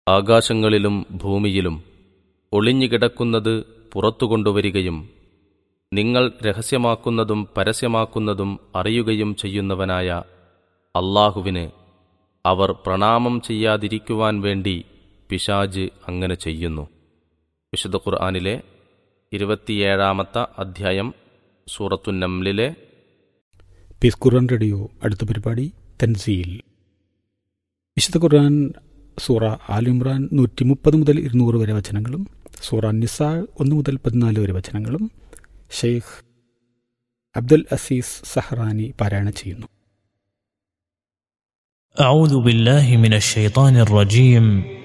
ആകാശങ്ങളിലും ഭൂമിയിലും ഒളിഞ്ഞുകിടക്കുന്നത് പുറത്തു കൊണ്ടുവരികയും നിങ്ങൾ രഹസ്യമാക്കുന്നതും പരസ്യമാക്കുന്നതും അറിയുകയും ചെയ്യുന്നവനായ അള്ളാഹുവിന് അവർ പ്രണാമം ചെയ്യാതിരിക്കുവാൻ വേണ്ടി പിശാജ് അങ്ങനെ ചെയ്യുന്നു വിശുദ്ധ ഖുർആാനിലെ ഇരുപത്തിയേഴാമത്തെ അധ്യായം സൂറത്തുന്നംലിലെ പീസ് ഖുർആൻ റേഡിയോ അടുത്ത പരിപാടി തൻസീൽ വിശുദ്ധ ഖുർആൻ സൂറ ആലിമ്രാൻ നൂറ്റി മുപ്പത് മുതൽ ഇരുന്നൂറ് വരെ വചനങ്ങളും സൂറ നിസാ ഒന്ന് മുതൽ പതിനാല് വരെ വചനങ്ങളും ഷെയ്ഖ് അബ്ദുൽ അസീസ് സഹറാനി പാരായണം ചെയ്യുന്നു أعوذ بالله من الشيطان الرجيم